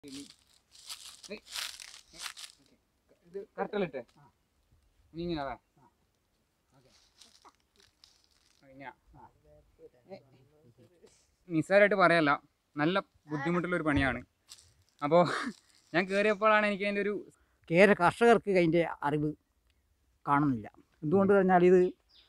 ഇത് കറക്റ്റല്ലിട്ടെ നീ ഇങ്ങനെ വാ ഇങ്ങനെ നിസ്സാരമായിട്ട് പറയല്ല നല്ല ബുദ്ധിമുട്ടുള്ള ഒരു പണിയാണ് അപ്പോൾ ഞാൻ കയറിയപ്പോഴാണ് എനിക്ക് അതിൻ്റെ ഒരു കേര കർഷകർക്ക് അതിൻ്റെ അറിവ് കാണുന്നില്ല എന്തുകൊണ്ട് പറഞ്ഞാൽ ഇത്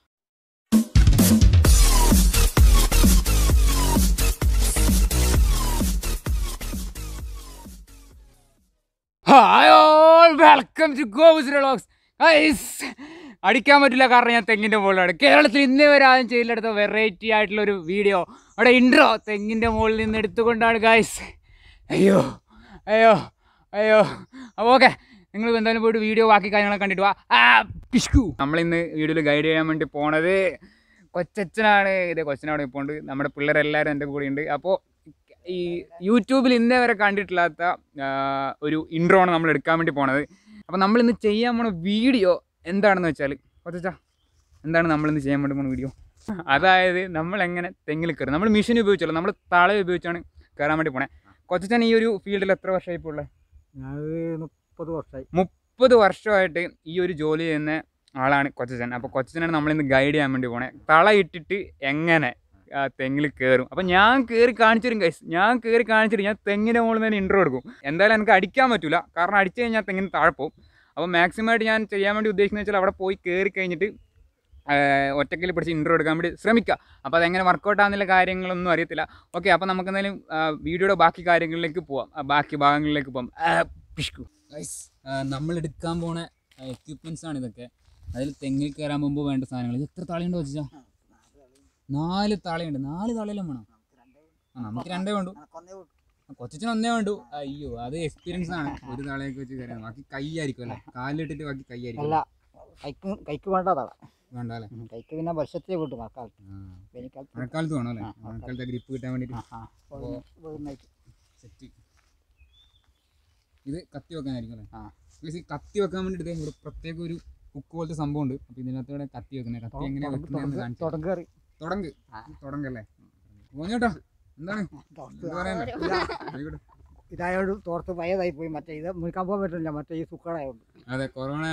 hi all welcome to Govis vlogs guys അടിക്കാൻ പറ്റില്ല കാരണം ഞാൻ തെങ്ങിൻ്റെ മുകളിലാണ് കേരളത്തിൽ ഇന്നേ വരെ ആദ്യം ചെയ്തിലെടുത്ത വെറൈറ്റി ആയിട്ടുള്ള ഒരു വീഡിയോ അവിടെ ഇൻട്രോ തെങ്ങിൻ്റെ മുകളിൽ നിന്ന് എടുത്തുകൊണ്ടാണ് ഗൈസ് അയ്യോ അയ്യോ അയ്യോ അപ്പോൾ ഓക്കെ നിങ്ങൾ എന്തായാലും പോയിട്ട് വീഡിയോ ബാക്കി കാര്യങ്ങളൊക്കെ കണ്ടിട്ട് വാ ആ പിഷ്കു നമ്മളിന്ന് വീഡിയോയിൽ ഗൈഡ് ചെയ്യാൻ വേണ്ടി പോണത് കൊച്ചച്ഛനാണ് ഇതേ കൊച്ചനവിടെ ഇപ്പോൾ ഉണ്ട് നമ്മുടെ പിള്ളേരെല്ലാവരും എൻ്റെ കൂടെ ഉണ്ട് അപ്പോൾ ഈ യൂട്യൂബിൽ ഇന്നേ വരെ കണ്ടിട്ടില്ലാത്ത ആ, ഒരു ഇൻട്രോ ആണ് നമ്മൾ എടുക്കാൻ വേണ്ടി പോണത് അപ്പോൾ നമ്മൾ ഇന്ന് ചെയ്യാൻ പോണ വീഡിയോ എന്താണെന്ന് വെച്ചാൽ കൊച്ചാ എന്താണ് നമ്മൾ ഇന്ന് ചെയ്യാൻ വേണ്ടി പോണ വീഡിയോ അതായത് നമ്മൾ എങ്ങനെ തെങ്ങിൽ കയറും നമ്മൾ മെഷീൻ ഉപയോഗിച്ചല്ലോ നമ്മൾ തള ഉപയോഗിച്ചാണ് കയറാൻ വേണ്ടി പോണേ കൊച്ചൻ ഈ ഒരു ഫീൽഡിൽ എത്ര വർഷമായി ഇപ്പോൾ ഉള്ളത് ഞാനത് മുപ്പത് വർഷമായി മുപ്പത് വർഷമായിട്ട് ഈ ഒരു ജോലി ചെയ്യുന്ന ആളാണ് കൊച്ചച്ചൻ അപ്പോൾ കൊച്ചച്ചനാണ് നമ്മളിന്ന് ഗൈഡ് ചെയ്യാൻ വേണ്ടി പോണേ തള ഇട്ടിട്ട് എങ്ങനെ ആ, തെങ്ങിൽ കയറും അപ്പോൾ ഞാൻ കയറി കാണിച്ചു തരും ഗൈസ് ഞാൻ കയറി കാണിച്ചിട്ട് ഞാൻ തെങ്ങിൻ്റെ മുകളിൽ നിന്ന് ഇൻട്രോ എടുക്കും എന്തായാലും എനിക്ക് അടിക്കാൻ പറ്റില്ല കാരണം അടിച്ചു കഴിഞ്ഞാൽ തെങ്ങിന് താഴെ പോകും അപ്പോൾ മാക്സിമം ആയിട്ട് ഞാൻ ചെയ്യാൻ വേണ്ടി ഉദ്ദേശിക്കുന്നത് വെച്ചാൽ അവിടെ പോയി കയറി കഴിഞ്ഞിട്ട് ഒറ്റക്കിൽ പിടിച്ച് ഇൻട്രോ എടുക്കാൻ വേണ്ടി ശ്രമിക്കുക അപ്പോൾ അതെങ്ങനെ വർക്കൗട്ട് ആകുന്നില്ല കാര്യങ്ങളൊന്നും അറിയത്തില്ല ഓക്കെ അപ്പോൾ നമുക്ക് എന്തായാലും ആ, വീഡിയോയുടെ ബാക്കി കാര്യങ്ങളിലേക്ക് പോവാം ആ, ബാക്കി ഭാഗങ്ങളിലേക്ക് പോവാം ആ, പിഷ്കു ഗൈസ് നമ്മൾ എടുക്കാൻ പോണ എക്യുപ്മെൻറ്റ്സ് ആണ് ഇതൊക്കെ അതിൽ തെങ്ങിൽ കയറാൻ മുമ്പ് വേണ്ട സാധനങ്ങൾ ഇത് എത്ര താളിയുണ്ട് വെച്ചാ നാല് താളയുണ്ട് നാല് താളയെല്ലാം വേണം ആ നമുക്ക് രണ്ടേ വേണ്ടു കൊച്ചിന് ഒന്നേ വേണ്ടു അയ്യോ അത് എക്സ്പീരിയൻസ് ആണ് ഒരു താളയൊക്കെ വെച്ച് കയറാൻ ബാക്കി കൈയായിരിക്കും അല്ലേ കാലിലിട്ടിട്ട് ബാക്കി കൈയായിരിക്കും അല്ല കൈക്ക് കൈക്ക് വേണ്ടതാണ് വേണ്ട അല്ലേ കൈക്ക് പിന്നെ വർഷത്തിൽ കിട്ടും മഴക്കാലത്ത് ആ. വേനൽക്കാലത്ത് മഴക്കാലത്ത് വേണം അല്ലേ ആ, മഴക്കാലത്ത്. മഴക്കാലത്തെ ഗ്രിപ്പ് കിട്ടാൻ വേണ്ടിയിട്ട് ആ, ആ. വൈകുന്ന- വൈകുന്നേരത്ത്. സെറ്റ് ഇത് കത്തി വെക്കാനായിരിക്കും അല്ലേ ആ. Guys, ഈ കത്തി വെക്കാൻ വേണ്ടിയിട്ട് ദേ ഇവിടെ പ്രത്യേക ഒരു കുക്ക് പോലത്തെ സംഭവം ഉണ്ട് അപ്പോൾ ഇതിനകത്തൂടെ കത്തി വെക്കുന്നത് കത്തി എങ്ങനെ തുടങ്ങ് വെക്കുന്നതെന്ന് തുടങ്ങ് കാണിച്ചു തുടങ്ങ് കയറി. തുടങ്ങ് ആ. തുടങ്ങല്ലേ പോഞ്ഞോട്ടോ എന്താണ് തുടങ്ങ് എന്ത് പറയാനാ ഇതാ- ആയിക്കോട്ടെ. ഇതായോണ്ട് തോർത്ത് വയതായി പോയി മറ്റേ ഇത് മുറിക്കാൻ പോകാൻ പറ്റില്ല മറ്റേ ഈ സുക്കടായോണ്ട് അതെ കൊറോണ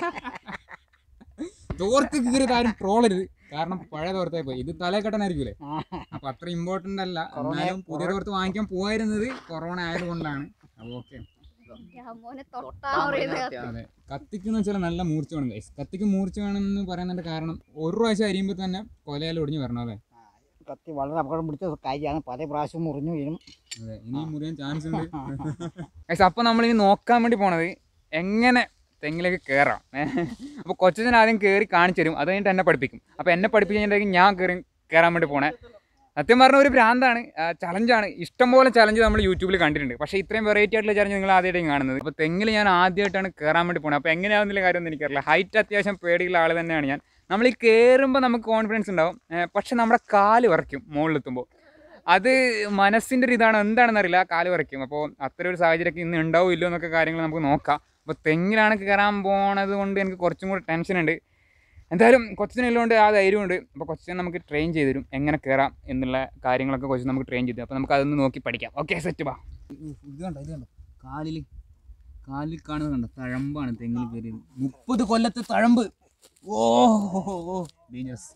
തോർത്ത് കീറിയത് ആരും ട്രോളരുത് കാരണം പഴയ തോർത്തായി പോയി ഇത് തലേ കെട്ടനായിരിക്കൂലേ അപ്പൊ അത്ര ഇമ്പോർട്ടന്റ് അല്ല കൊറോണ- എന്നാലും പുതിയ തോർത്ത് വാങ്ങിക്കാൻ പോയിരുന്നത് കൊറോണ ആയതുകൊണ്ടാണ് അപ്പൊ ഓക്കെ മോനെ തൊട്ടാ പറയുന്നത് അതെ കത്തിക്കെന്ന് വെച്ചാൽ നല്ല മൂർച്ച വേണം ഗൈസ് കത്തിക്ക് മൂർച്ച വേണമെന്ന് പറയുന്നതിന്റെ കാരണം ഒരു പ്രാവശ്യം അരിയുമ്പോൾ തന്നെ കൊലയാൽ ഒടിഞ്ഞു വരണം അല്ലേ കത്തി വളരെ അപകടം പിടിച്ച കാര്യമാണ് പല പ്രാവശ്യം മുറിഞ്ഞു വീഴും അതെ ഇനി മുറിയാൻ ചാൻസ് ഉണ്ട് ഗൈസ് അപ്പോൾ നമ്മൾ ഇനി നോക്കാൻ വേണ്ടി പോണത് എങ്ങനെ തെങ്ങിലേക്ക് കയറാം അപ്പോൾ കൊച്ചച്ഛൻ ആദ്യം കയറി കാണിച്ചു തരും അത് കഴിഞ്ഞിട്ട് എന്നെ പഠിപ്പിക്കും അപ്പോൾ എന്നെ പഠിപ്പിച്ച് കഴിഞ്ഞിട്ടുണ്ടെങ്കിൽ ഞാൻ കയറി കയറാൻ വേണ്ടി പോണേ സത്യം പറഞ്ഞ ഒരു ഭ്രാന്താണ് ചലഞ്ചാണ് ഇഷ്ടംപോലെ ചലഞ്ച് നമ്മൾ യൂട്യൂബിൽ കണ്ടിട്ടുണ്ട് പക്ഷേ ഇത്രയും വെറൈറ്റി ആയിട്ടുള്ള ചലഞ്ച് നിങ്ങൾ ആദ്യമായിട്ടാണ് കാണുന്നത് അപ്പോൾ തെങ്ങിൽ ഞാൻ ആദ്യമായിട്ടാണ് കയറാൻ വേണ്ടി പോണത് അപ്പോൾ എങ്ങനെയാവുന്നില്ല കാര്യമൊന്നും എനിക്കറിയില്ല ഹൈറ്റ് അത്യാവശ്യം പേടിയുള്ള ആൾ തന്നെയാണ് ഞാൻ നമ്മൾ ഈ കയറുമ്പോൾ നമുക്ക് കോൺഫിഡൻസ് ഉണ്ടാവും ഏഹ് പക്ഷെ നമ്മുടെ കാല് വറയ്ക്കും മുകളിലെത്തുമ്പോൾ അത് മനസ്സിൻ്റെ ഒരു ഇതാണ് എന്താണെന്ന് അറിയില്ല കാല് വരയ്ക്കും അപ്പോൾ അത്തരം ഒരു സാഹചര്യമൊക്കെ ഇന്ന് ഉണ്ടാവും ഇല്ലയോ എന്നൊക്കെ കാര്യങ്ങൾ നമുക്ക് നോക്കാം അപ്പോൾ തെങ്ങിലാണ് കയറാൻ പോണത് കൊണ്ട് എനിക്ക് കുറച്ചും കൂടി ടെൻഷൻ ഉണ്ട് എന്തായാലും കൊച്ചിനുള്ളതുകൊണ്ട് ആ ധൈര്യമുണ്ട് അപ്പോൾ കൊച്ചിനെ നമുക്ക് ട്രെയിൻ ചെയ്ത് തരും എങ്ങനെ കയറാം എന്നുള്ള കാര്യങ്ങളൊക്കെ കൊച്ചിന് നമുക്ക് ട്രെയിൻ ചെയ്തു അപ്പോൾ നമുക്ക് അതൊന്ന് നോക്കി പഠിക്കാം ഓക്കെ സെറ്റ് ബാ ഇത് കണ്ടോ ഇത് കണ്ടോ കാലിൽ കാലിൽ കാണുന്നത് കണ്ടോ തഴമ്പാണ് തെങ്ങിൽ കയറിയത് മുപ്പത് കൊല്ലത്തെ തഴമ്പ് ഓ ഡേഞ്ചറസ്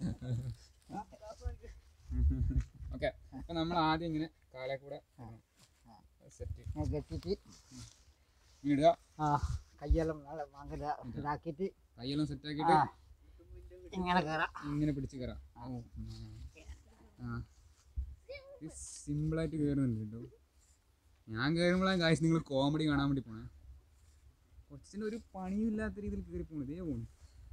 ഓക്കെ അപ്പോൾ നമ്മൾ ആദ്യം ഇങ്ങനെ കാലെ കൂടെ സെറ്റ് കെട്ടിട്ട് ഇടുക ആ കയ്യെല്ലാം നല്ല അങ്ങനെ ഇതാക്കിയിട്ട് കൈയെല്ലാം സെറ്റ് ആക്കിയിട്ട് ആ ഇങ്ങനെ കയറാം ഇങ്ങനെ പിടിച്ച് കയറാം ഓ ആ സിമ്പിളായിട്ട് കയറുന്നുണ്ട് കേട്ടോ ഞാൻ കയറുമ്പോഴാണ് കാശ് നിങ്ങൾ കോമഡി കാണാൻ വേണ്ടി പോണേ കൊച്ചിന് ഒരു പണിയും ഇല്ലാത്ത രീതിയിൽ കയറി പോണു ഇതേ പോണു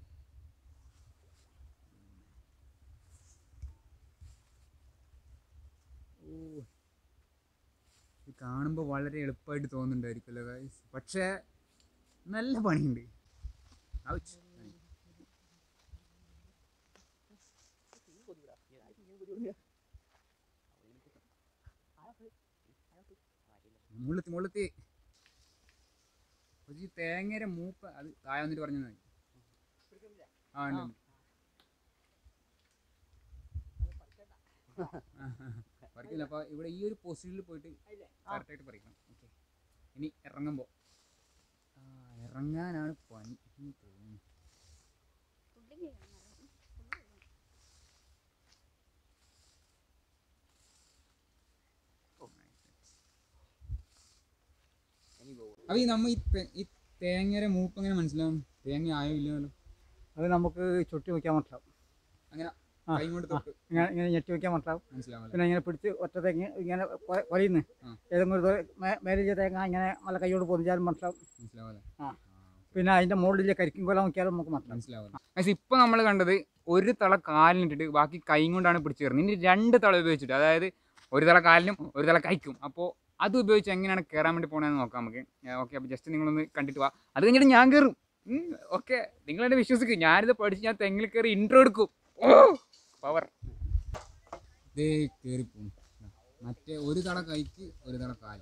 ഓ ഇത് കാണുമ്പോൾ വളരെ എളുപ്പമായിട്ട് തോന്നുന്നുണ്ടായിരിക്കുമല്ലോ ഗായ്സ് പക്ഷേ നല്ല പണിയുണ്ട് ഔച്ച്. മുള്ളെത്തി മുള്ളെത്തി ഒരു തേങ്ങയുടെ മൂപ്പ് അത് താഴെ വന്നിട്ട് പറഞ്ഞാൽ മതി ആ ഉണ്ട് ഉണ്ട്. പറിക്കില്ല അപ്പോൾ ഇവിടെ ഈ ഒരു പൊസിഷനിൽ പോയിട്ട് കറക്റ്റായിട്ട് പറിക്കണം ഓക്കെ ഇനി ഇറങ്ങുമ്പോൾ ഇറങ്ങാനാണ് പണി എന്ന് തോന്നുന്നു പുള്ളിക്ക് കാണാം. അപ്പൊ ഈ നമ്മ ഈ തേ- ഈ തേങ്ങയുടെ മൂപ്പ് എങ്ങനെ മനസ്സിലാവും തേങ്ങ ആയോ ഇല്ലല്ലോ അത് നമുക്ക് ചുട്ടി വയ്ക്കാൻ മനസ്സിലാവും അങ്ങനെ ആ, കൈ കൊണ്ട് തൊട്ട് ഇങ്ങനെ ഇങ്ങനെ ഞെട്ടി വയ്ക്കാൻ മനസ്സിലാവും മനസ്സിലാവല്ലേ പിന്നെ ഇങ്ങനെ പിടിച്ച് ഒറ്റ തേങ്ങ ഇങ്ങനെ കൊ- കൊലയുന്നു ആ. ഏതെങ്കിലും ഒരു ദേ- മേ- മേലിലെ തേങ്ങ ഇങ്ങനെ നല്ല കൈയോട് പൊതിഞ്ഞാലും മനസ്സിലാവും മനസ്സിലാവല്ലേ ആ. പിന്നെ അതിൻ്റെ മുകളിലെ കരിക്കും കൊല നോക്കിയാലും നമുക്ക് മനസ്സിലാവും മനസ്സിലാവല്ലേ പക്ഷേ ഇപ്പൊ നമ്മൾ കണ്ടത് ഒരു തള കാലിനിട്ടിട്ട് ബാക്കി കൈ കൊണ്ടാണ് പിടിച്ചു കയറുന്നത് ഇനി രണ്ട് തള ഉപയോഗിച്ചിട്ട് അതായത് ഒരു തള കാലിനും ഒരു തള കൈക്കും അപ്പോൾ അത് ഉപയോഗിച്ച് എങ്ങനെയാണ് കയറാൻ വേണ്ടി പോകണമെന്ന് നോക്കാം നമുക്ക് ഓക്കെ അപ്പോൾ ജസ്റ്റ് നിങ്ങളൊന്ന് കണ്ടിട്ട് വാ അത് കഴിഞ്ഞിട്ട് ഞാൻ കയറും ഓക്കെ നിങ്ങൾ എന്നെ വിശ്വസിക്കും ഞാനിത് പഠിച്ച് ഞാൻ തെങ്ങിൽ കയറി ഇൻട്രോ എടുക്കും ഓ പവർ ഇതേ കയറിപ്പോവും മറ്റേ ഒരു തള കൈക്ക് ഒരു തള കാല്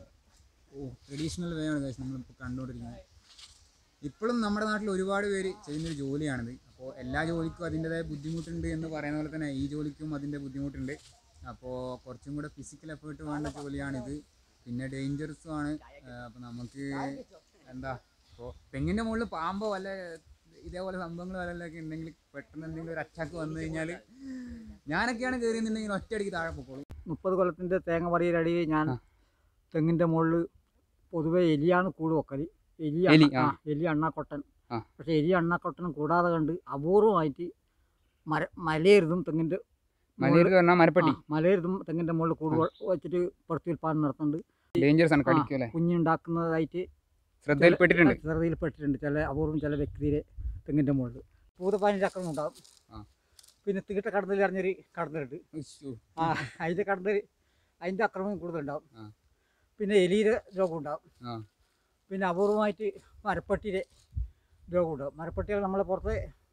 ഓ ട്രഡീഷണൽ വേ ആണ് guys നമ്മളിപ്പോൾ കണ്ടുകൊണ്ടിരിക്കുന്നത് ഇപ്പോഴും നമ്മുടെ നാട്ടിൽ ഒരുപാട് പേര് ചെയ്യുന്നൊരു ജോലിയാണിത് അപ്പോൾ എല്ലാ ജോലിക്കും അതിൻ്റെതായ ബുദ്ധിമുട്ടുണ്ട് എന്ന് പറയുന്ന പോലെ തന്നെ ഈ ജോലിക്കും അതിൻ്റെ ബുദ്ധിമുട്ടുണ്ട് അപ്പോൾ കുറച്ചും കൂടെ ഫിസിക്കൽ എഫേർട്ട് വേണ്ട ജോലിയാണിത് പിന്നെ ഡേഞ്ചറസും ആണ് അപ്പോൾ നമുക്ക് എന്താ ഇപ്പോൾ തെങ്ങിൻ്റെ മുകളിൽ പാമ്പോ വല്ല ഇതേപോലെ സംഭവങ്ങൾ വല്ലതൊക്കെ ഉണ്ടെങ്കിൽ പെട്ടെന്ന് എന്തെങ്കിലും ഒരു അറ്റാക്ക് വന്നു കഴിഞ്ഞാൽ ഞാനൊക്കെയാണ് കയറിയെന്നുണ്ടെങ്കിൽ ഒറ്റയടിക്ക് താഴെ പൊക്കോളും മുപ്പത് കൊല്ലത്തിൻ്റെ തേങ്ങ പറിയലടി ഞാൻ തെങ്ങിൻ്റെ മുകളിൽ പൊതുവെ എലിയാണ് കൂട് വെക്കൽ എലി അണ്ണ- എലി, ആ. ആ, എലി അണ്ണാക്കൊട്ടൻ ആ. പക്ഷെ എലി അണ്ണാക്കൊട്ടനും കൂടാതെ കണ്ട് അപൂർവമായിട്ട് മര മലയരുതും തെങ്ങിൻ്റെ മലയിൽ പറഞ്ഞാൽ മരപ്പട്ടി മലയരുതും തെങ്ങിൻ്റെ മുകളിൽ കൂട് വെ- വെച്ചിട്ട് പുറത്ത് ഉൽപ്പാദനം നടത്തുന്നുണ്ട് ഡേഞ്ചറസ് ആണ് ആ, കടിക്കും അല്ലേ കുഞ്ഞുണ്ടാക്കുന്നതായിട്ട് ശ്രദ്ധയിൽപ്പെട്ടിട്ടുണ്ട് ശ്രദ്ധയിൽപ്പെട്ടിട്ടുണ്ട് ചില അപൂർവം ചില വ്യക്തിയിലെ തെങ്ങിൻ്റെ മുകളിൽ പൂതപ്പാനിൻ്റെ അക്രമം ഉണ്ടാകും ആ. പിന്നെ തീട്ട കടന്നൽ അറിഞ്ഞൊരു കടന്നലുണ്ട് ഉശ്ശോ. ആ അതിൻ്റെ കടന്നൽ അതിൻ്റെ അക്രമം കൂടുതലുണ്ടാവും ആ. പിന്നെ എലിയുടെ രോഗം ഉണ്ടാവും ആ പിന്നെ അപൂർവമായിട്ട് മരപ്പട്ടിയുടെ രോഗം ഉണ്ടാവും മരപ്പട്ടികൾ നമ്മളെ പുറത്ത്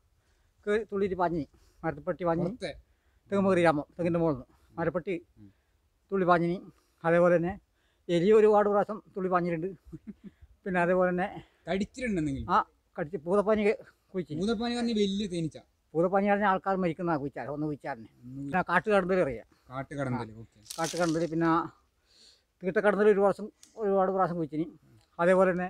കയറി തുള്ളിയിട്ട് പാഞ്ഞി മരപ്പട്ടി പാഞ്ഞി പുറത്തെ തെങ്ങുമകറി ഗ്രാമം തെങ്ങിൻ്റെ മുകളിൽ നിന്ന് മരപ്പട്ടി ഉം. തുള്ളി പാഞ്ഞിനി അതേപോലെ തന്നെ എലി ഒരുപാട് പ്രാവശ്യം തുള്ളി പാഞ്ഞിട്ടുണ്ട് പിന്നെ അതേപോലെ തന്നെ കടിച്ചിട്ടുണ്ടെന്നെങ്കിൽ ആ കടിച്ച് പൂതപ്പാനി കുഴിച്ചു മൂതപ്പാനി പറഞ്ഞ വലിയ തേനീച്ച പൂതപ്പാനി പറഞ്ഞ ആൾക്കാർ മരിക്കുന്ന കുഴിച്ചാൽ ഒന്ന് കുഴിച്ചാറിന് പിന്നെ കാട്ടുകടന്തൽ അറിയാം കാട്ടുകടന്നല് ഓക്കെ കാട്ടുകടന്തൽ പിന്നെ തീട്ടക്കടന്തൽ ഒരു പ്രാവശ്യം ഒരുപാട് പ്രാവശ്യം കുഴിച്ചിനി അതേപോലെ തന്നെ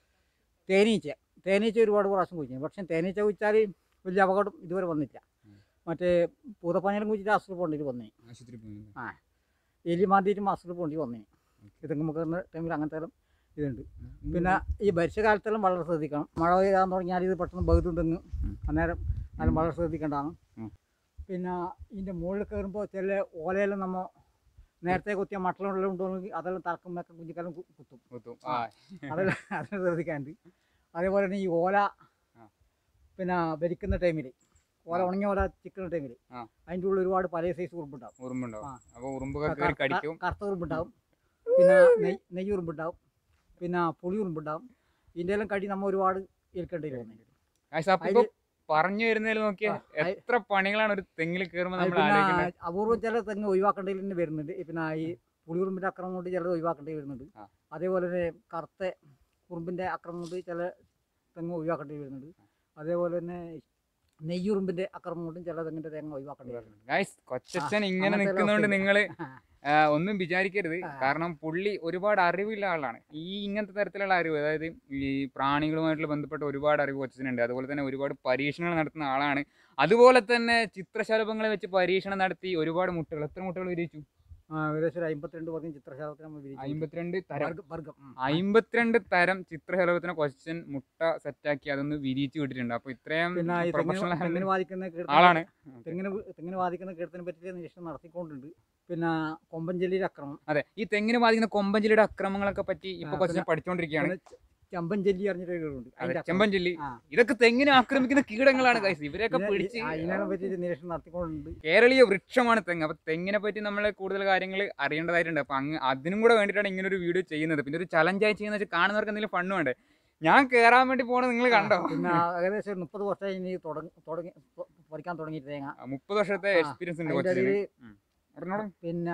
തേനീച്ച തേനീച്ച ഒരുപാട് പ്രാവശ്യം കുഴിച്ചിനി പക്ഷേ തേനീച്ച കുഴിച്ചാൽ വലിയ അപകടം ഇതുവരെ വന്നില്ല മറ്റേ പൂതപ്പാനിയിലും കുഴിച്ചിട്ട് അസുഖം പോകേണ്ടി വന്നിനി ആശുപത്രി പോയി ആ എലി മാന്തിയിട്ടും അസുഖം പോകേണ്ടി വന്നിനി ഇതൊക്കെ നമുക്ക് ടൈമിൽ അങ്ങനത്തെ എല്ലാം ഇതുണ്ട് പിന്നെ ഈ വർഷകാലത്തെല്ലാം വളരെ ശ്രദ്ധിക്കണം മഴ പെയ്യാൻ തുടങ്ങിയാൽ ഇത് പെട്ടെന്ന് ബഹുത്തും തെങ്ങ് ഉം. അന്നേരം അതിന് വളരെ ശ്രദ്ധിക്കേണ്ടതാണ് ഉം. പിന്നെ ഇതിൻ്റെ മുകളിൽ കയറുമ്പോൾ ചില ഓലയെല്ലാം നമ്മൾ നേരത്തെ കുത്തിയ മട്ടലുണ്ടെല്ലാം ഉണ്ടോയെങ്കിൽ അതെല്ലാം തറക്കുമ്പോഴൊക്കെ കുഞ്ഞിക്കാലം കു- കുത്തും കുത്തും. ആ അതെല്ലാം അതെല്ലാം ശ്രദ്ധിക്കാനുണ്ട് അതേപോലെ തന്നെ ഈ ഓല ആ. പിന്നെ ഭരിക്കുന്ന ടൈമിൽ ഓല ആ. ഉണങ്ങിയ ഓല ചിക്കുന്ന ടൈമിൽ ആ. അതിൻ്റെ ഉള്ളിൽ ഒരുപാട് പല സൈസ് ഉറുമ്പുണ്ടാവും ഉറുമ്പുണ്ടാവും ആ. അപ്പൊ ഉറുമ്പുകൾ കയറി കടിക്കും കറുത്ത ഉറുമ്പുണ്ടാവും പിന്നെ നെയ് നെയ്യ് ഉറുമ്പുണ്ടാവും പിന്നെ പുളി ഉറുമ്പുണ്ടാവും ഇതിൻ്റെ എല്ലാം കടി നമ്മൾ ഒരുപാട് ഏൽക്കേണ്ടി വന്നു ഗായ്സ്, അപ്പൊ ഇപ്പൊ പറഞ്ഞു വരുന്നതിൽ നോക്കിയാൽ ആ, അയ്- എത്ര പണികളാണ് ഒരു തെങ്ങിൽ കയറുമ്പോൾ നമ്മൾ പിന്നെ ആലോചിക്കുന്നത് അപൂർവം ചില തെങ്ങ് ഒഴിവാക്കേണ്ടി തന്നെ വരുന്നുണ്ട് പിന്നെ ഈ പുളിയുറുമ്പിൻ്റെ അക്രമം കൊണ്ട് ചിലത് ഒഴിവാക്കേണ്ടി വരുന്നുണ്ട് ആ. അതേപോലെ തന്നെ കറുത്ത ഉറുമ്പിൻ്റെ അക്രമം കൊണ്ട് ചില തെങ്ങ് ഒഴിവാക്കേണ്ടി വരുന്നുണ്ട് അതേപോലെ തന്നെ നെയ്യുറുമ്പിൻ്റെ അക്രമം കൊണ്ടും ചില തെങ്ങിൻ്റെ തേങ്ങ ഒഴിവാക്കേണ്ടി വരുന്നുണ്ട് ഗായ്സ് കൊച്ചച്ഛൻ ഇങ്ങനെ അങ്ങനത്തെ നിൽക്കുന്നതുകൊണ്ട് അവസ്ഥയുണ്ട്. നിങ്ങൾ ആ. ഒന്നും വിചാരിക്കരുത് ആ. കാരണം പുള്ളി ഒരുപാട് അറിവുള്ള ആളാണ് ഈ ഇങ്ങനത്തെ തരത്തിലുള്ള അറിവ് അതായത് ഈ പ്രാണികളുമായിട്ടുള്ള ബന്ധപ്പെട്ട ഒരുപാട് അറിവ് കൊച്ചനുണ്ട് അതുപോലെ തന്നെ ഒരുപാട് പരീക്ഷണങ്ങൾ നടത്തുന്ന ആളാണ് അതുപോലെ തന്നെ ചിത്രശലഭങ്ങളെ വെച്ച് പരീക്ഷണം നടത്തി ഒരുപാട് മുട്ടകൾ എത്ര മുട്ടകൾ വിരിയിച്ചു ആ, ഏകദേശം ഒരു അമ്പത്തിരണ്ട് പറഞ്ഞ ചിത്രശാലത്തിന് നമ്മൾ വിരിച്ചു അമ്പത്തിരണ്ട് തരം വർഗ്ഗം- വർഗ്ഗം ഉം. അമ്പത്തിരണ്ട് തരം ചിത്രശലഭത്തിനെ കൊച്ചൻ മുട്ട സെറ്റാക്കി അതൊന്ന് വിരിയിച്ചു വിട്ടിട്ടുണ്ട് അപ്പൊ ഇത്രയും പിന്നെ ഈ തെങ്ങിന് പ്രൊഫഷണൽ തെങ്ങിന് വാദിക്കുന്ന കീടത്തിനെ- ആളാണ് തെങ്ങിന് വി- തെങ്ങിന് വാദിക്കുന്ന കീടത്തിനെ പറ്റി നിരീക്ഷണം നടത്തിക്കൊണ്ടുണ്ട് പിന്നെ കൊമ്പൻചെല്ലിയുടെ അക്രമം അതെ ഈ തെങ്ങിന് ബാധിക്കുന്ന കൊമ്പഞ്ചിലിയുടെ അക്രമങ്ങളൊക്കെ പറ്റി ഇപ്പൊ ആ, കൊച്ചൻ പിന്നെ- പഠിച്ചുകൊണ്ടിരിക്കുകയാണ് പിന്നെ ചെമ്പൻചെല്ലി അറിഞ്ഞിട്ട് കീടുണ്ട് അതെ, ചെമ്പഞ്ചില്ലി ആ. ഇതൊക്കെ തെങ്ങിനെ ആക്രമിക്കുന്ന കീടങ്ങളാണ് ഗൈസ് ഇവരെയൊക്കെ ഇതിനെ- പിടിച്ച് ആ, ഇതിനെ പറ്റി നിരീക്ഷണം നടത്തിക്കൊണ്ടുണ്ട് കേരളീയ വൃക്ഷമാണ് തെങ്ങ് അപ്പൊ തെങ്ങിനെ പറ്റി നമ്മൾ കൂടുതൽ കാര്യങ്ങൾ അറിയേണ്ടതായിട്ടുണ്ട് അപ്പൊ അങ്ങ് അതിനും കൂടെ വേണ്ടിയിട്ടാണ് ഇങ്ങനെ ഒരു വീഡിയോ ചെയ്യുന്നത് പിന്നെ ഒരു ചലഞ്ചായി ചെയ്യുന്ന വെച്ചാൽ കാണുന്നവർക്ക് എന്തെങ്കിലും ഫണ്ട് വേണ്ടേ ഞാൻ കയറാൻ വേണ്ടി പോണത് നിങ്ങൾ കണ്ടോ പിന്നെ ഏകദേശം ഒരു മുപ്പത് വർഷമായി ഇനി തുടങ്ങി തുടങ്ങി പൊ- പൊറിക്കാൻ തുടങ്ങിയിട്ട് തേങ്ങ ആ, മുപ്പത് വർഷത്തെ ആ, എക്സ്പീരിയൻസ് ഉണ്ട് അതിൻ്റെ കൊച്ചിന് ഇടയിൽ പറഞ്ഞോളൂ പിന്നെ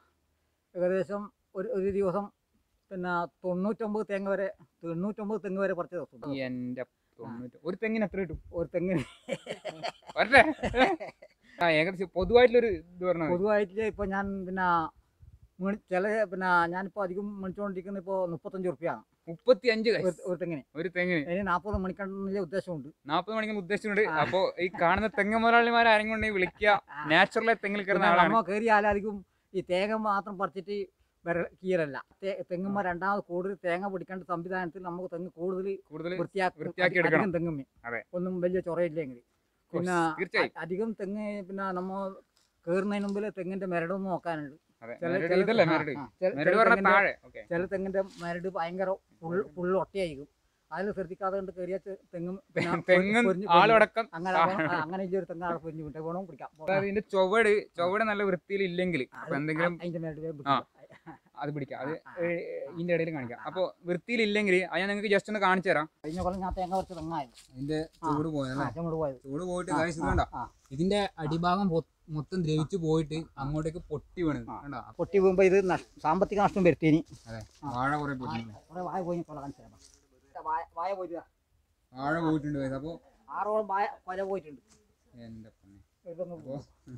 ഏകദേശം ഒരു ഒരു ദിവസം പിന്നെ തൊണ്ണൂറ്റൊമ്പത് തേങ്ങ വരെ തൊണ്ണൂറ്റൊമ്പത് തെങ്ങ് വരെ പറിച്ച ദിവസം എന്റെ തൊണ്ണൂറ്റി ഒരു തെങ്ങിന് എത്ര കിട്ടും ഒരു തെങ്ങിന് വരട്ടെ ആ ഏകദേശം പൊതുവായിട്ടുള്ളൊരു ഇത് പറഞ്ഞത് പൊതുവായിട്ട് ഇപ്പം ഞാൻ പിന്നെ മേടി- ചില പിന്നെ ഞാനിപ്പോൾ അധികം മേടിച്ചുകൊണ്ടിരിക്കുന്നത് ഇപ്പോൾ മുപ്പത്തഞ്ച് റുപ്യാണ് മുപ്പത്തി അഞ്ച് ഒരു ഒരു തെങ്ങിന് ഒരു തെങ്ങിന് ഇനി നാൽപ്പത് മണിക്കണ്ടെന്നുള്ള ഉദ്ദേശമുണ്ട് നാൽപ്പത് മണിക്കൂർ ഉദ്ദേശിച്ചിട്ടുണ്ട് ആ. അപ്പോ ഈ കാണുന്ന തെങ്ങ് മുതലാളിമാർ ആരെങ്കിലും ഉണ്ടെങ്കിൽ വിളിക്കുക നാച്ചുറലായി തെങ്ങിൽ കയറുന്ന പിന്നെ ആളാണ് നമ്മ കയറിയാൽ അധികം ഈ തേങ്ങ മാത്രം പറിച്ചിട്ട് വിരൽ കീറല്ല തേ- തെങ്ങുമ്മ രണ്ടാമത് കൂടുതൽ തേങ്ങ പിടിക്കേണ്ട സംവിധാനത്തിൽ നമുക്ക് തെങ്ങ് കൂടുതൽ കൂടുതൽ വൃത്തിയാക്കി വൃത്തിയാക്കി അധികം എടുക്കണം. തെങ്ങുമ്മ അതെ. ഒന്നും വലിയ ചൊറയില്ലെങ്കിൽ പിന്നെ തീർച്ചയായും അ- അധികം തെങ്ങ് പിന്നെ നമ്മ കയറുന്നതിന് മുമ്പിൽ തെങ്ങിന്റെ മരടൊന്നും നോക്കാനുണ്ട് അതെ ചില- മെരട് ചില- ഇതല്ലേ ആ, മെരട് ആ. ചില- മെരട് ചില പറഞ്ഞ തെങ്ങിന്റെ- താഴെ ഓക്കെ ചില തെങ്ങിന്റെ മരട് ഭയങ്കര ഫുൾ ഫുൾ ഒട്ടയായിരിക്കും അതിൽ ശ്രദ്ധിക്കാതെ കൊണ്ട് കയറിയ തെങ്ങും പിന്നെ തെങ്ങും പൊരിഞ്ഞ് പൊരിഞ്ഞ് ആളടക്കം അങ്ങനെ ആവണം. ആ, അങ്ങനെ ഇല്ല ഒരു തെങ്ങ് അവിടെ പൊരിഞ്ഞു വിട്ടേ വേണം പിടിക്കാം അതായത് ഇതിന്റെ ചുവട് ചുവട് നല്ല വൃത്തിയിൽ ഇല്ലെങ്കിൽ അത് അപ്പൊ എന്തെങ്കിലും അതിന്റെ മേലെ ആ. അത് പിടിക്കാം അത് ഏ- ഇതിന്റെ ഇടയിൽ കാണിക്കാം അപ്പോൾ വൃത്തിയിൽ ഇല്ലെങ്കിൽ അത് ഞാൻ നിങ്ങൾക്ക് ജസ്റ്റ് ഒന്ന് കാണിച്ചു തരാം കഴിഞ്ഞ കൊല്ലം ഞാൻ തേങ്ങ കുറച്ച് തെങ്ങായിരുന്നു അതിന്റെ ആ. ചൂട് ആ പോയല്ലേ ചുമട് പോയത് ചൂട് പോയിട്ട് ആ, guys ഇത് ആ, കണ്ടോ ആ. ഇതിന്റെ അടിഭാഗം പൊ- മൊത്തം ദ്രവിച്ചു പോയിട്ട് അങ്ങോട്ടേക്ക് പൊട്ടി വീണത് ആ. കണ്ടോ പൊട്ടി പോകുമ്പോ ഇത് നഷ്- സാമ്പത്തിക നഷ്ടം വരുത്തേനി അതെ ആ. വാഴ കുറെ പോയിട്ടുണ്ട് കുറെ വായ പോയി കൊല കാണിച്ചു തരാം വായ വായ പോയിട്ട് ദാ. വാഴ പോയിട്ടുണ്ട് guys. അപ്പൊ ആറോളം വായ കൊല പോയിട്ടുണ്ട് എന്റെ പൊന്നെ. ഇതൊന്നും അപ്പൊ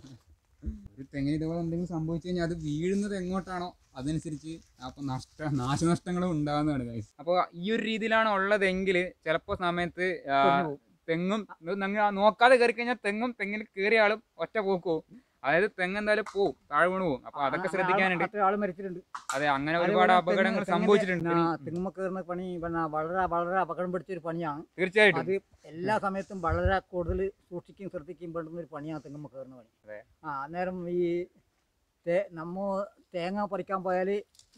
ഒരു തെങ്ങിന് ഇതുപോലെ എന്തെങ്കിലും സംഭവിച്ചു കഴിഞ്ഞാൽ അത് വീഴുന്നത് എങ്ങോട്ടാണോ അതനുസരിച്ച് അപ്പൊ നഷ്ട നാശനഷ്ടങ്ങളും ഉണ്ടാകുന്നതാണ് guys. അപ്പോൾ ഈ ഒരു രീതിയിലാണ് ഉള്ളതെങ്കിൽ ചിലപ്പോൾ സമയത്ത് ആ, പൊളിഞ്ഞു പോകും. തെങ്ങും ഇത് നിങ്ങൾ നോക്കാതെ കയറി കഴിഞ്ഞാൽ തെങ്ങും തെങ്ങിൽ കയറിയ ആളും ഒറ്റ പോക്ക് പോകും അതായത് തെങ്ങ് എന്തായാലും പോവും താഴെ വീണ് പോകും അപ്പോൾ അതൊക്കെ അങ്ങനെ ശ്രദ്ധിക്കാനുണ്ട് അത്ര ആള് മരിച്ചിട്ടുണ്ട് അതെ അങ്ങനെ അതേപോലെ ഒരുപാട് തെങ്ങ് അപകടങ്ങൾ തെങ്ങിന്റെ- സംഭവിച്ചിട്ടുണ്ട് ആ, തെങ്ങുമ്മ കയറുന്ന പണി പിന്നെ വളരെ വളരെ അപകടം പിടിച്ചൊരു പണിയാണ് തീർച്ചയായിട്ടും അത് എല്ലാ സമയത്തും വളരെ കൂടുതൽ സൂക്ഷിക്കുകയും ശ്രദ്ധിക്കുകയും വേണ്ടുന്ന ഒരു പണിയാണ് തെങ്ങുമ്മ കയറുന്ന പണി അതെ. ആ അന്നേരം ഈ തേ നമ്മ തേങ്ങ പറിക്കാൻ പോയാൽ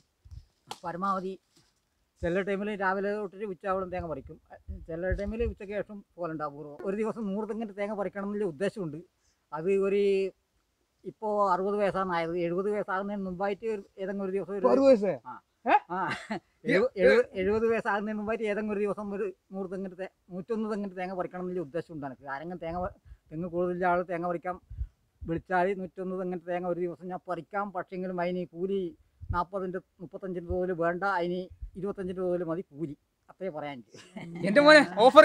പരമാവധി ചില ടൈമിൽ രാവിലെ തൊട്ടിട്ട് ഉച്ചയാവോളം തേങ്ങ പറിക്കും ചില ടൈമിൽ ഉച്ചയ്ക്ക് ശേഷം പോലുണ്ട് അപൂർവം ഒരു ദിവസം നൂറ് തെങ്ങിൻ്റെ തേങ്ങ പറിക്കണം എന്നുള്ള ഉദ്ദേശമുണ്ട് അത് ഒരു ഇപ്പോൾ അറുപത് വയസ്സാണ് ആയത് എഴുപത് വയസ്സാകുന്നതിന് മുമ്പായിട്ട് ഒരു- ഏതെങ്കിലും ഒരു ദിവസം ഒരു ആ എഴുപ- എഴുപ- എഴുപത് വയസ്സാകുന്നതിന് മുമ്പായിട്ട് ഏതെങ്കിലും ഒരു ദിവസം ഒരു നൂറ് തെങ്ങിൻ്റെ തേ നൂറ്റൊന്ന് തെങ്ങിൻ്റെ തേങ്ങ പറിക്കണം എന്നുള്ള ഉദ്ദേശം ഉണ്ട് എനിക്ക് ആരെങ്കിലും തേങ്ങ പ- തെങ്ങ് കൂടുതലുള്ള ആൾ തേങ്ങ പറിക്കാൻ വിളിച്ചാൽ നൂറ്റൊന്ന് തെങ്ങിൻ്റെ തേങ്ങ ഒരു ദിവസം ഞാൻ പറിക്കാം പക്ഷെങ്കിലും അതിന് കൂലി നാൽപ്പതിൻ്റെ മുപ്പത്തഞ്ചിൻ്റെ തോതിൽ വേണ്ട അതിന് ഇരുപത്തഞ്ചിൻ്റെ തോതിൽ മതി കൂലി അത്രേ പറയാൻ എനിക്ക് എന്റെ മോനെ ഓഫർ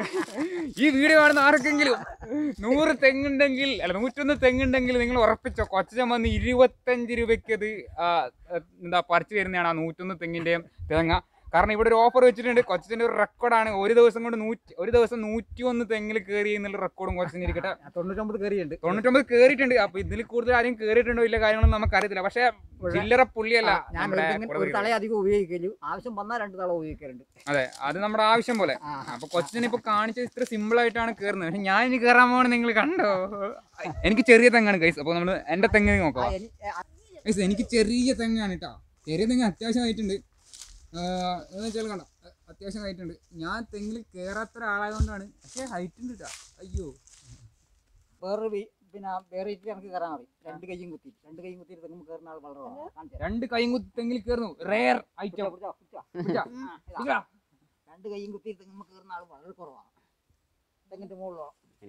ഈ വീഡിയോ കാണുന്ന ആർക്കെങ്കിലും നൂറ് തെങ്ങുണ്ടെങ്കിൽ അല്ല നൂറ്റൊന്ന് തെങ്ങുണ്ടെങ്കിൽ നിങ്ങൾ ഉറപ്പിച്ചോ കൊച്ചൻ വന്ന് ഇരുപത്തഞ്ച് രൂപയ്ക്ക് അത് ആ, എന്താ പറിച്ചു തരുന്നതാണ് ആ നൂറ്റൊന്ന് തെങ്ങിന്റെയും തേങ്ങ കാരണം ഇവിടെ ഒരു ഓഫർ വെച്ചിട്ടുണ്ട് കൊച്ചന്റെ ഒരു റെക്കോർഡാണ് ഒരു ദിവസം കൊണ്ട് നൂറ്റി ഒരു ദിവസം നൂറ്റി ഒന്ന് തെങ്ങിൽ കയറി എന്നുള്ള റെക്കോർഡും കൊച്ചിന് ഇരിക്കട്ടെ ഞാൻ തൊണ്ണൂറ്റൊമ്പത് കയറിയുണ്ട് തൊണ്ണൂറ്റൊമ്പത് കയറിയിട്ടുണ്ട് അപ്പൊ ഇതിൽ കൂടുതൽ ആരും കയറിയിട്ടുണ്ടോ ഇല്ല കാര്യങ്ങളൊന്നും നമുക്കറിയത്തില്ല പക്ഷെ ചില്ലറ പുള്ളിയല്ല ഞാൻ ഒരു നമ്മുടെ തെങ്ങിന് ഒരു കുളവിൽ. തളയെ അധികം ഉപയോഗിക്കലും ആവശ്യം വന്നാൽ രണ്ട് തള ഉപയോഗിക്കലുണ്ട് അതെ അത് നമ്മുടെ ആവശ്യം പോലെ ആ അപ്പൊ കൊച്ചിന് ഇപ്പൊ കാണിച്ചത് ഇത്ര സിമ്പിൾ ആയിട്ടാണ് കയറുന്നത് പക്ഷെ ഞാൻ ഇനി കയറാൻ പോകണ നിങ്ങൾ കണ്ടോ എനിക്ക് ചെറിയ തെങ്ങാണ് കൈസ് അപ്പൊ നമ്മള് എന്റെ തെങ്ങ് ആ, നോക്കാം എനി- ആ, Guys, എനിക്ക് ചെറിയ തെങ്ങാണ് കേട്ടോ ചെറിയ തെങ്ങ് അത്യാവശ്യമായിട്ടുണ്ട് എന്ന് വെച്ചാൽ കണ്ടോ അ- അത്യാവശ്യമായിട്ടുണ്ട് ഞാൻ തെങ്ങിൽ കയറാത്ത ഒരാളായതുകൊണ്ടാണ് പക്ഷേ ഹൈറ്റ് ഉണ്ട് കേട്ടോ അയ്യോ വേറൊരു വി- പിന്നെ വേറെ രീതിയിൽ എനിക്ക് കയറാൻ അറിയും രണ്ട് കൈയും കുത്തി രണ്ട് കൈയും കുത്തിയിട്ട് തെങ്ങുമ്പോൾ കയറുന്ന ആൾ വളരെ കുറവാണ്. കാണിച്ചു തരാം. രണ്ട് കൈയും കുത്തി തെങ്ങിൽ കയറുന്നു റെയർ ഐറ്റം പിടിച്ചോ, പിടിച്ചോ, പിടിച്ചോ. പിടിച്ചോ. ആ, ഇതാ. രണ്ട് കൈയും കുത്തി തെങ്ങുമ്പോൾ കയറുന്ന ആൾ വളരെ കുറവാണ് തെങ്ങിന്റെ മുകളിലോ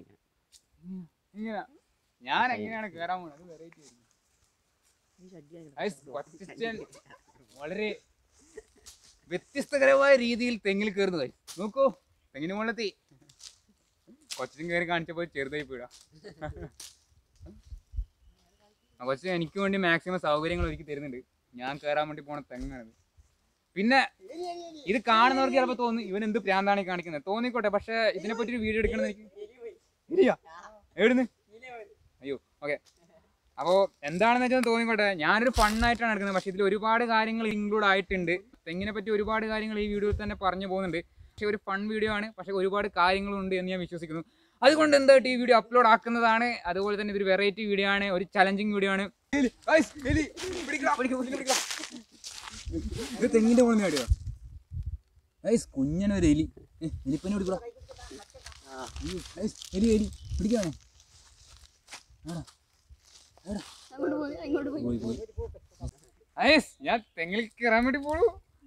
ഇങ്ങനെ ഞാൻ എങ്ങനെയാണ് കയറാൻ പോകുന്നത് അത് വെറൈറ്റി കൊച്ചൻ വളരെ വ്യത്യസ്തകരമായ രീതിയിൽ തെങ്ങിൽ കയറുന്നത് നോക്കൂ തെങ്ങിന് മുകളിലെത്തി കൊച്ചിൻ കയറി കാണിച്ചപ്പോൾ ചെറുതായി പോയിടാ ആ കൊച്ചിൻ എനിക്ക് വേണ്ടി മാക്സിമം സൗകര്യങ്ങൾ ഒരുക്കി തരുന്നുണ്ട് ഞാൻ കയറാൻ വേണ്ടി പോണ തെങ്ങാണിത് പിന്നെ ഇത് കാണുന്നവർക്ക് ചിലപ്പോൾ തോന്നും ഇവൻ എന്ത് പ്രാന്താണ് ഈ കാണിക്കുന്നത് തോന്നിക്കോട്ടെ പക്ഷേ ഇതിനെ പറ്റി ഒരു വീഡിയോ എടുക്കണമെന്ന് എനിക്ക് ഇല്ല എവിടുന്ന് അയ്യോ ഓക്കെ അപ്പോൾ എന്താണെന്ന് വെച്ചാൽ തോന്നിക്കോട്ടെ ഞാനൊരു ഫണ്ണായിട്ടാണ് എടുക്കുന്നത് പക്ഷേ ഇതിൽ ഒരുപാട് കാര്യങ്ങൾ ഇൻക്ലൂഡ് ആയിട്ടുണ്ട് തെങ്ങിനെ പറ്റി ഒരുപാട് കാര്യങ്ങൾ ഈ വീഡിയോയിൽ തന്നെ പറഞ്ഞു പോകുന്നുണ്ട് പക്ഷേ ഒരു ഫൺ വീഡിയോ ആണ് പക്ഷേ ഒരുപാട് കാര്യങ്ങളുണ്ട് എന്ന് ഞാൻ വിശ്വസിക്കുന്നു അതുകൊണ്ട് എന്തായിട്ട് ഈ വീഡിയോ അപ്ലോഡ് ആക്കുന്നതാണ് അതുപോലെ തന്നെ ഇതൊരു വെറൈറ്റി വീഡിയോ ആണ് ഒരു ചലഞ്ചിങ് വീഡിയോ ആണ് ഗയ്സ്, എലി, പിടിക്കടാ, പിടിക്ക്, പിടിക്ക്, പിടിക്കടാ. ഇത് തെങ്ങിന്റെ മുകളിൽ അടിയോ ഗൈസ് കുഞ്ഞനൊരു എലി ഏ, എലിപ്പനെ പിടിക്കടാ അയ്യോ, guys, എലി എലി പിടിക്കാണേ അങ്ങോട്ട് പോയി അങ്ങോട്ട് പോയി പോയി പോയി ഗയ്സ്, ഞാൻ തെങ്ങിൽ കയറാൻ വേണ്ടി പോളൂ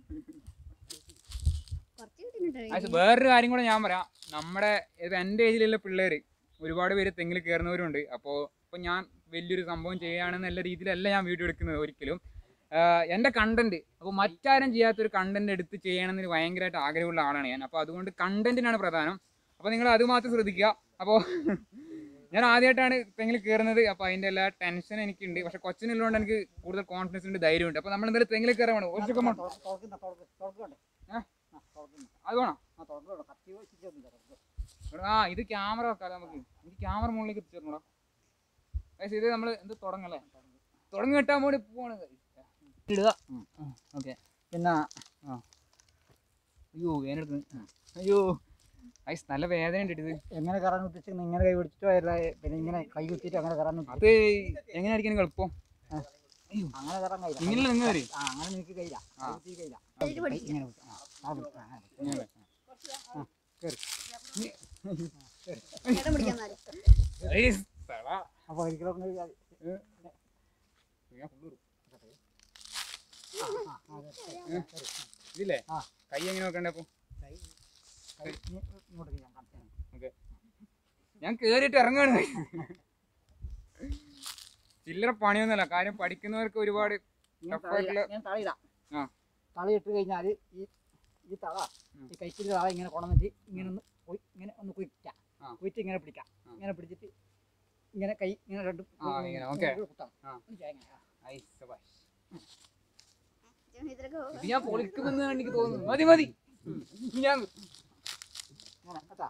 കുറച്ച് കിട്ടുന്നുണ്ട് പക്ഷെ വേറൊരു കാര്യം കൂടെ ഞാൻ പറയാം നമ്മുടെ ഇത് എൻ്റെ ഏജിലുള്ള പിള്ളേർ ഒരുപാട് പേര് തെങ്ങിൽ കയറുന്നവരുണ്ട് അപ്പോൾ ഇപ്പോൾ ഞാൻ വലിയൊരു സംഭവം ചെയ്യുകയാണെന്നുള്ള രീതിയിലല്ല ഞാൻ വീഡിയോ എടുക്കുന്നത് ഒരിക്കലും ആഹ് എൻ്റെ കണ്ടന്റ് അപ്പോൾ മറ്റാരും ചെയ്യാത്തൊരു കണ്ടന്റ് എടുത്ത് ചെയ്യണമെന്ന് ഭയങ്കരമായിട്ട് ആഗ്രഹമുള്ള ആളാണ് ഞാൻ അപ്പോൾ അതുകൊണ്ട് കണ്ടന്റിനാണ് പ്രധാനം അപ്പോൾ നിങ്ങൾ അത് മാത്രം ശ്രദ്ധിക്കുക അപ്പോൾ ഞാൻ ആദ്യമായിട്ടാണ് തെങ്ങിൽ കയറുന്നത് അപ്പോൾ അതിൻ്റെ എല്ലാ ടെൻഷൻ എനിക്കുണ്ട് പക്ഷെ കൊച്ചിനുള്ളതുകൊണ്ട് എനിക്ക് കൂടുതൽ കോൺഫിഡൻസ് ഉണ്ട് ധൈര്യമുണ്ട് അപ്പോൾ നമ്മൾ എന്തായാലും തെങ്ങിൽ കയറാൻ വേണം ഒറ്റ കമ്മ തുറക്കുന്ന തുറക്കുന്നുണ്ട് ഏ? ആ തുറക്കുന്നു അത് വേണം ആ തുറക്കുന്നുണ്ട് കത്തി വെച്ചിട്ടൊന്നുമില്ല തുറക്കും എടാ, ആ ഇത് ക്യാമറ വെക്കാം നമുക്ക് എനിക്ക് ക്യാമറ മുകളിലേക്ക് എത്തിച്ചേർന്നോടാ ഗൈസ് ഇത് നമ്മൾ എന്ത് തുടങ്ങല്ലേ തുടങ്ങി കിട്ടാൻ വേണ്ടി പോവാണ് guys. ഇടുക ഓക്കെ പിന്നെ അയ്യോ വേനെടുത്ത് അയ്യോ ഗൈസ് നല്ല വേദന ഉണ്ട് ഇത് എങ്ങനെ കയറാൻ ഉദ്ദേശിക്കുന്നത് ഇങ്ങനെ കൈ പിടിച്ചിട്ടോ അല്ല പിന്നെ ഇങ്ങനെ കൈ കുത്തിയിട്ട് അങ്ങനെ കയറാൻ ഉദ്ദേശിച്ചത്? അത് എങ്ങനെ അടിക്കാൻ എളുപ്പം അങ്ങനെ കയറാൻ കഴിയില്ല ഇങ്ങനെ നിങ്ങൾ വരും ആ അങ്ങനെ എനിക്ക് കഴിയില്ല കൈ കുത്തിയിട്ട് കഴിയില്ല അതിട്ട് കൈ ഇങ്ങനെ പിടിച്ച്. ആ, ആ പിടിച്ച്. ആ, ആ, ഇങ്ങനെ ചേട്ടൻ പിടിക്കാൻ നേരം ഗൈസ് തള. അപ്പോൾ ഒരിക്കലും ഒന്ന് കഴിയാതെ. ഞാൻ full ഇടും. ഇതില്ലേ ആ. കൈ എങ്ങനെ നോക്കണ്ടേ അപ്പൊ കൈ കൈ ഇനി ഇങ്ങോട്ട് ചെയ്യാം കാണിച്ചു ഞാൻ കേറിയിട്ട് ഇറങ്ങാണ് ചില്ലറ പണിയൊന്നുമല്ല കാര്യം പഠിക്കുന്നവർക്ക് ഒരുപാട് ഇങ്ങനെ Tough ആയിട്ടുള്ള- തളയിടാം. ഇങ്ങനെ തളയിടാം ആ. തളയിട്ട് കഴിഞ്ഞാൽ ഈ ഈ തള ഉം. ഈ കൈക്കിൽ തള ഇങ്ങനെ കൊണ്ടുവന്നിട്ട് ഇങ്ങനെ ഒന്ന് കൊയ്- ഇങ്ങനെ ഒന്ന് കുയിക്കാം ആ. കുയിറ്റ് ഇങ്ങനെ പിടിക്കാം ആ. ഇങ്ങനെ പിടിച്ചിട്ട് ഇങ്ങനെ കൈ ഇങ്ങനെ രണ്ടും ആ, ഇങ്ങനെ, okay. കുത്താം ആ. ഒന്ന് ചെയ്യാം ഇങ്ങനെ. ഐ, ശബാഷ്. ചേട്ടൻ ഇതിലൊക്കെ പോവാ. ഇത് ഞാൻ പൊളിക്കുമെന്ന് എനിക്ക് തോന്നുന്നു മതി മതി ഇത് ഞാൻ ഇങ്ങനെ കേട്ടാ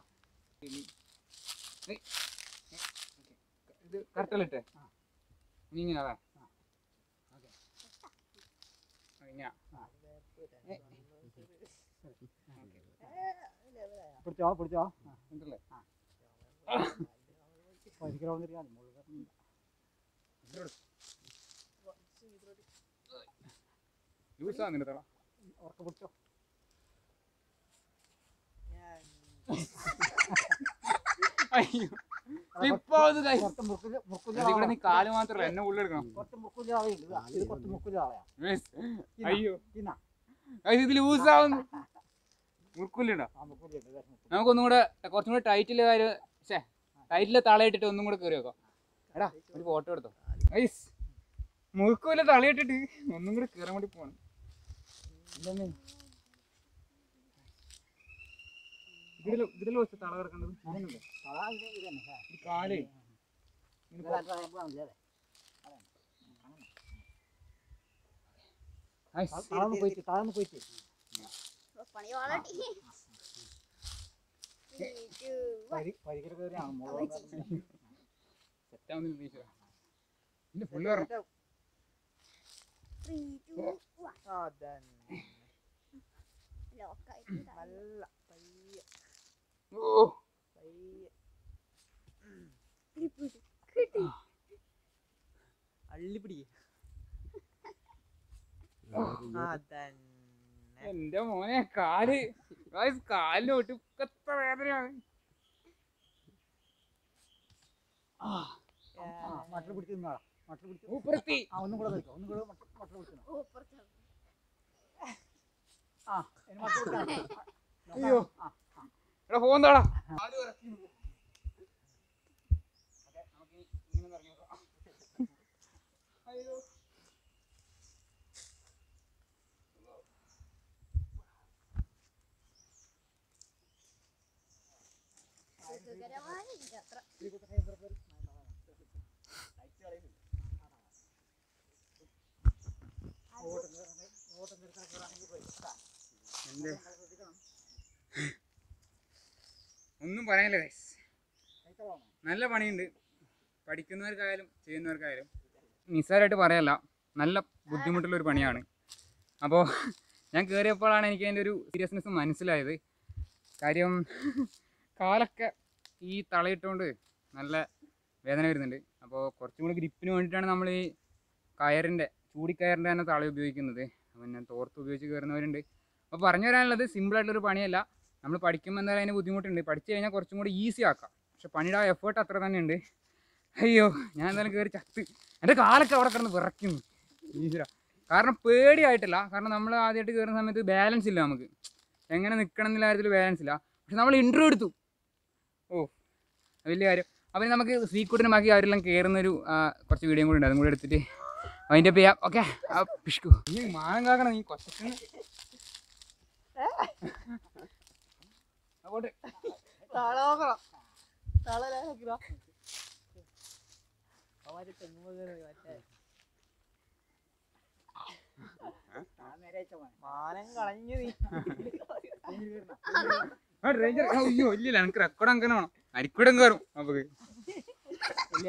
ഇത് കറക്റ്റല്ലിട്ടെ ആ. ഇനി ഇങ്ങനെ അതാ ആ. ഓക്കെ ഇങ്ങനെ പിടിച്ചോ പിടിച്ചോ ഉണ്ടല്ലേ ഒരിക്കലും വന്നിട്ട് ഞാൻ മുകളിൽ കയറുന്നില്ല. ലൂസാ നിന്റെ തള ഉറക്കെ പിടിച്ചോ അയ്യോ ഇപ്പൊ ഇത് കുറച്ച് മുക്കുല് മുക്കുല് ഇവിടെ നീ കാല് മാത്രല്ല എന്നെ ഉള്ളെടുക്കണം കുറച്ച് മുക്കുല് ആവയുണ്ട് ഇതാ, ഇത് കുറച്ച് മുക്കുല് ആവയാ അയ്യോ തിന്നാ അത് ഇത് ലൂസാവുന്നു മുറുക്കുല്ലുണ്ടോ ആ മുക്കുല് ഉണ്ട് ഇതാ മുക്കുല്. നമുക്കൊന്നും കൂടെ കുറച്ചും കൂടെ ടൈറ്റിൽ കാര്യം ഛേ ടൈറ്റിൽ തളയിട്ടിട്ട് ഒന്നും കൂടെ കയറി വെക്കാം എടാ ഒരു ഫോട്ടോ എടുത്തോ ഐസ് മുറുക്കൂല തളയിട്ടിട്ട് ഒന്നും കൂടെ കയറാൻ വേണ്ടി പോണം ഇല്ലെന്നേ. ഇതിൽ ഇതിൽ വെച്ച് തള കിടക്കേണ്ടത് അങ്ങനെയുണ്ട്. തള ഇത് ഇത് തന്നെ. ആ. ഈ കാലേ ഇത് അത്ര ആയപ്പോഴാണല്ലേ അതെ. ഐസ് ത- താഴ്ന്ന് പോയിട്ട് താഴ്ന്ന് പോയിട്ട് ഓ, പണി വാളട്ടി Three, two, one. പരി പരിക്കര കയറിയാണ് മുകളിൽ സെറ്റാവുന്നില്ല ടീച്ചർ ഇതിന്റെ ഫുള്ള് പറഞ്ഞു Three, two, one. Lock ആയിട്ട് ഓ കിട്ടി. കിട്ടി. അള്ളിപ്പിടി അതന്നെ എന്റെ മോനെ കാല് ഗായ്സ് കാലിന് ഒട്ടുക്കത്ത വേദനയാണ് മട്ടൽ പിടിച്ച് നിന്നാളാ മട്ടൽ പിടിച്ച് ഊപ്പറത്തി ആ ഒന്നും കൂടെ നിൽക്കാം ഒന്നും കൂടെ മട്ടൽ മട്ടൽ പിടിച്ച് നിന്നോ. ഓ, പുറത്ത്. ആ ഇനി മട്ടൽ പിടിച്ചാ അയ്യോ. ആ എടാ ഫോൺ താടാ സുഖകരമായ യാത്ര. എന്റെ ഒന്നും പറയാനില്ല ഗൈസ് നല്ല പണിയുണ്ട് പഠിക്കുന്നവർക്കായാലും ചെയ്യുന്നവർക്കായാലും നിസ്സാരമായിട്ട് പറയല്ല നല്ല ബുദ്ധിമുട്ടുള്ള ഒരു പണിയാണ് അപ്പോൾ ഞാൻ കയറിയപ്പോഴാണ് എനിക്ക് അതിൻ്റെ ഒരു സീരിയസ്നെസ് മനസ്സിലായത് കാര്യം കാലൊക്കെ ഈ തളയിട്ടുകൊണ്ട് നല്ല വേദന വരുന്നുണ്ട് അപ്പോൾ കുറച്ചും കൂടി ഗ്രിപ്പിന് വേണ്ടിയിട്ടാണ് നമ്മൾ ഈ കയറിൻ്റെ ചൂടിക്കയറിൻ്റെ തന്നെ തള ഉപയോഗിക്കുന്നത് പിന്നെ തോർത്ത് ഉപയോഗിച്ച് കയറുന്നവരുണ്ട് അപ്പോൾ പറഞ്ഞു വരാനുള്ളത് സിമ്പിളായിട്ടുള്ളൊരു പണിയല്ല നമ്മൾ പഠിക്കുമ്പോൾ എന്തായാലും അതിന് ബുദ്ധിമുട്ടുണ്ട് പഠിച്ചു കഴിഞ്ഞാൽ കുറച്ചും കൂടി ഈസി ആക്കാം പക്ഷെ പണിയുടെ ആ എഫേർട്ട് അത്ര തന്നെ ഉണ്ട് അയ്യോ ഞാൻ എന്തായാലും കയറി ചത്ത് എൻ്റെ കാലൊക്കെ അവിടെ കിടന്ന് വിറയ്ക്കുന്നു ഈശ്വര കാരണം പേടിയായിട്ടില്ല കാരണം നമ്മൾ ആദ്യമായിട്ട് കയറുന്ന സമയത്ത് ബാലൻസ് ഇല്ല നമുക്ക് എങ്ങനെ നിൽക്കണം എന്നുള്ള കാര്യത്തിൽ ബാലൻസ് ഇല്ല പക്ഷെ നമ്മൾ ഇൻ്റർവ്യൂ എടുത്തു ഓ വലിയ കാര്യം അപ്പം നമുക്ക് സ്വീക്കൂട്ടിന് ബാക്കി അവരെല്ലാം കയറുന്നൊരു ആ, കുറച്ച് വീഡിയോ കൂടി ഉണ്ട് അതും കൂടി എടുത്തിട്ട് അതിൻ്റെ ചെയ്യാം ഓക്കെ ആ പിഷ്കു നീ മാനം കാക്കണം നീ കൊച്ചു അങ്ങോട്ട് തള നോക്കണം തള അവര് തെങ്ങ് കയറി മറ്റേ മാനം കളഞ്ഞു നീ ആ ഡ്രൈവർ അയ്യോ ഇല്ലില്ല എനിക്ക് റെക്കോർഡ് അങ്ങനെ വേണം അരിക്കൂടം കയറും നമുക്ക് ഇല്ല,